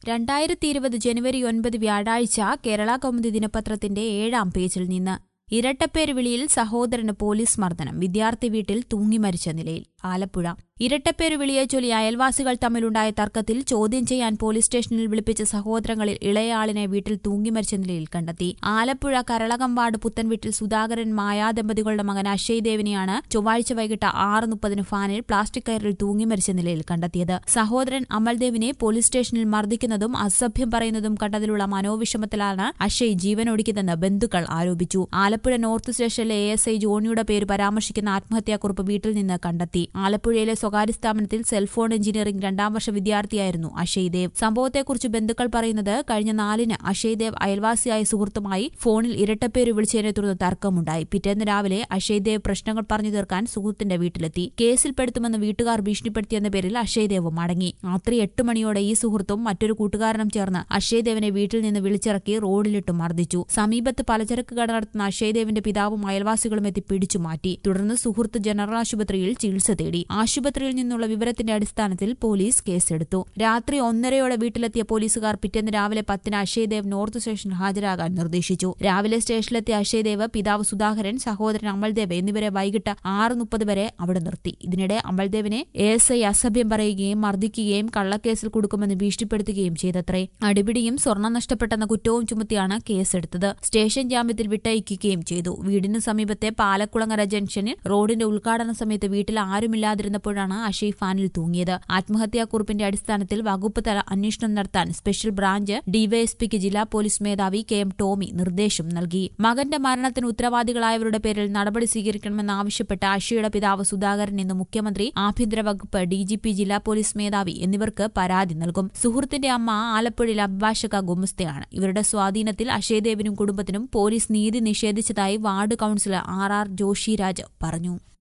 രണ്ടായിരത്തി ഇരുപത് ജനുവരി ഒൻപത് വ്യാഴാഴ്ച കേരള കൗമുദി ദിനപത്രത്തിന്റെ ഏഴാം പേജിൽ നിന്ന് ഇരട്ടപ്പേര് വിളിയിൽ സഹോദരന് പോലീസ് മർദ്ദനം വിദ്യാർത്ഥി വീട്ടിൽ തൂങ്ങിമരിച്ച നിലയിൽ ആലപ്പുഴ ഇരട്ടപ്പേര് വിളിയെ ചൊല്ലി അയൽവാസികൾ തമ്മിലുണ്ടായ തർക്കത്തിൽ ചോദ്യം ചെയ്യാൻ പോലീസ് സ്റ്റേഷനിൽ വിളിപ്പിച്ച സഹോദരങ്ങളിൽ ഇളയയാളിനെ വീട്ടിൽ തൂങ്ങിമരിച്ച നിലയിൽ കണ്ടെത്തി ആലപ്പുഴ കരളകമ്പാട് പുത്തൻവീട്ടിൽ സുധാകരൻ മായാ ദമ്പതികളുടെ മകൻ അക്ഷയ് ദേവിനെയാണ് ചൊവ്വാഴ്ച വൈകിട്ട് ആറ് മുപ്പതിന് ഫാനിൽ പ്ലാസ്റ്റിക് കയറിൽ തൂങ്ങിമരിച്ച നിലയിൽ കണ്ടെത്തിയത് സഹോദരൻ അമൽദേവിനെ പോലീസ് സ്റ്റേഷനിൽ മർദ്ദിക്കുന്നതും അസഭ്യം പറയുന്നതും കണ്ടതിലുള്ള മനോവിഷമത്തിലാണ് അക്ഷയ് ജീവനൊടുക്കിയതെന്ന് ബന്ധുക്കൾ ആരോപിച്ചു ആലപ്പുഴ നോർത്ത് സ്റ്റേഷനിലെ എ എസ് ഐ ജോണിയുടെ പേര് പരാമർശിക്കുന്ന ആത്മഹത്യാക്കുറിപ്പ് വീട്ടിൽ നിന്ന് കണ്ടെത്തി ആലപ്പുഴയിലെ സ്വകാര്യ സ്ഥാപനത്തിൽ സെൽഫോൺ എഞ്ചിനീയറിംഗ് രണ്ടാം വർഷ വിദ്യാർത്ഥിയായിരുന്നു അക്ഷയ് ദേവ് സംഭവത്തെക്കുറിച്ച് ബന്ധുക്കൾ പറയുന്നത് കഴിഞ്ഞ നാലിന് അക്ഷയ് ദേവ് അയൽവാസിയായ സുഹൃത്തുമായി ഫോണിൽ ഇരട്ടപ്പേര് വിളിച്ചതിനെ തുടർന്ന് തർക്കമുണ്ടായി പിറ്റേന്ന് രാവിലെ അക്ഷയ് ദേവ് പ്രശ്നങ്ങൾ പറഞ്ഞു തീർക്കാൻ സുഹൃത്തിന്റെ വീട്ടിലെത്തി കേസിൽപ്പെടുത്തുമെന്ന് വീട്ടുകാർ ഭീഷണിപ്പെടുത്തിയെന്ന പേരിൽ അക്ഷയ് ദേവ് മടങ്ങി രാത്രി എട്ട് മണിയോടെ ഈ സുഹൃത്തും മറ്റൊരു കൂട്ടുകാരനും ചേർന്ന് അക്ഷയ് ദേവിനെ വീട്ടിൽ നിന്ന് വിളിച്ചിറക്കി റോഡിലിട്ട് മർദ്ദിച്ചു സമീപത്ത് പലചരക്ക് കട നടത്തുന്ന അക്ഷയ് ദേവിന്റെ പിതാവും അയൽവാസികളും എത്തി പിടിച്ചു മാറ്റി തുടർന്ന് സുഹൃത്ത് ജനറൽ ആശുപത്രിയിൽ ചികിത്സ തേടി ആശുപത്രിയിൽ നിന്നുള്ള വിവരത്തിന്റെ അടിസ്ഥാനത്തിൽ പോലീസ് കേസെടുത്തു രാത്രി ഒന്നരയോടെ വീട്ടിലെത്തിയ പോലീസുകാർ പിറ്റേന്ന് രാവിലെ പത്തിന് അക്ഷയ് ദേവ് നോർത്ത് സ്റ്റേഷനിൽ ഹാജരാകാൻ നിർദ്ദേശിച്ചു രാവിലെ സ്റ്റേഷനിലെത്തിയ അക്ഷയ് ദേവ് പിതാവ് സുധാകരൻ സഹോദരൻ അമൽദേവ് എന്നിവരെ വൈകിട്ട് ആറ് മുപ്പത് വരെ അവിടെ നിർത്തി ഇതിനിടെ അമൽദേവിനെ എ എസ് ഐ അസഭ്യം പറയുകയും മർദ്ദിക്കുകയും കള്ളക്കേസിൽ കൊടുക്കുമെന്ന് ഭീഷണിപ്പെടുത്തുകയും ചെയ്തത്രേ അടിപിടിയും സ്വർണം നഷ്ടപ്പെട്ടെന്ന കുറ്റവും ചുമത്തിയാണ് കേസെടുത്തത് സ്റ്റേഷൻ ജാമ്യത്തിൽ വിട്ടയക്കുകയും ചെയ്തു വീടിന് സമീപത്തെ പാലക്കുളങ്ങര ജംഗ്ഷനിൽ റോഡിന്റെ ഉദ്ഘാടന സമയത്ത് വീട്ടിൽ ആരുമില്ലാതിരുന്നപ്പോഴാണ് അഷയ് ഫാനിൽ തൂങ്ങിയത് ആത്മഹത്യാക്കുറിപ്പിന്റെ അടിസ്ഥാനത്തിൽ വകുപ്പ് തല അന്വേഷണം നടത്താൻ സ്പെഷ്യൽ ബ്രാഞ്ച് ഡിവൈഎസ്പിക്ക് ജില്ലാ പോലീസ് മേധാവി കെ എം ടോമി നിർദ്ദേശം നൽകി മകന്റെ മരണത്തിന് ഉത്തരവാദികളായവരുടെ പേരിൽ നടപടി സ്വീകരിക്കണമെന്നാവശ്യപ്പെട്ട് അഷയുടെ പിതാവ് സുധാകരൻ ഇന്ന് മുഖ്യമന്ത്രി ആഭ്യന്തര വകുപ്പ് ഡിജിപി ജില്ലാ പോലീസ് മേധാവി എന്നിവർക്ക് പരാതി നൽകും സുഹൃത്തിന്റെ അമ്മ ആലപ്പുഴയിൽ അഭിഭാഷക ഗുമസ്തയാണ് ഇവരുടെ സ്വാധീനത്തിൽ അക്ഷയദേവിനും കുടുംബത്തിനും പോലീസ് നീതി നിഷേധിച്ചതായി ward councillor R R Joshiraj പറഞ്ഞു